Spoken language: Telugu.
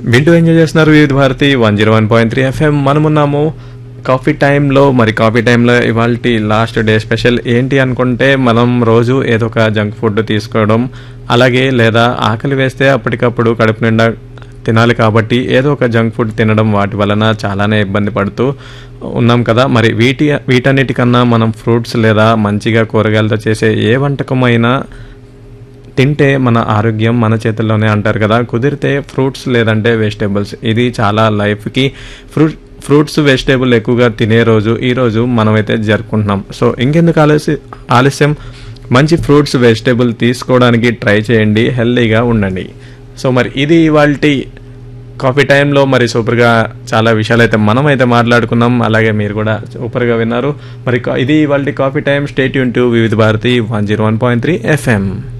వింటూ ఎంజాయ్ చేస్తున్నారు Vividh Bharati one zero one point three FM మనమున్నాము కాఫీ టైంలో మరి కాఫీ టైంలో ఇవాళ లాస్ట్ డే స్పెషల్ ఏంటి అనుకుంటే మనం రోజు ఏదో ఒక జంక్ ఫుడ్ తీసుకోవడం అలాగే లేదా ఆకలి వేస్తే అప్పటికప్పుడు కడుపు నిండా తినాలి కాబట్టి ఏదో ఒక జంక్ ఫుడ్ తినడం వాటి వలన చాలానే ఇబ్బంది పడుతూ ఉన్నాం కదా మరి వీటి వీటన్నిటికన్నా మనం ఫ్రూట్స్ లేదా మంచిగా కూరగాయలతో చేసే ఏ వంటకమైనా తింటే మన ఆరోగ్యం మన చేతుల్లోనే అంటారు కదా కుదిరితే ఫ్రూట్స్ లేదంటే వెజిటేబుల్స్ ఇది చాలా లైఫ్కి ఫ్రూట్ ఫ్రూట్స్ వెజిటేబుల్ ఎక్కువగా తినే రోజు ఈ రోజు మనమైతే జరుపుకుంటున్నాం సో ఇంకెందుకు ఆలస్య ఆలస్యం మంచి ఫ్రూట్స్ వెజిటేబుల్ తీసుకోవడానికి ట్రై చేయండి హెల్తీగా ఉండండి సో మరి ఇది ఇవాళ కాఫీ టైంలో మరి సూపర్గా చాలా విషయాలు అయితే మనం అయితే మాట్లాడుకున్నాం అలాగే మీరు కూడా సూపర్గా విన్నారు మరి కా- ఇది ఇవాళ కాఫీ టైం స్టేట్ యూన్ to Vividh Bharati one zero one point three FM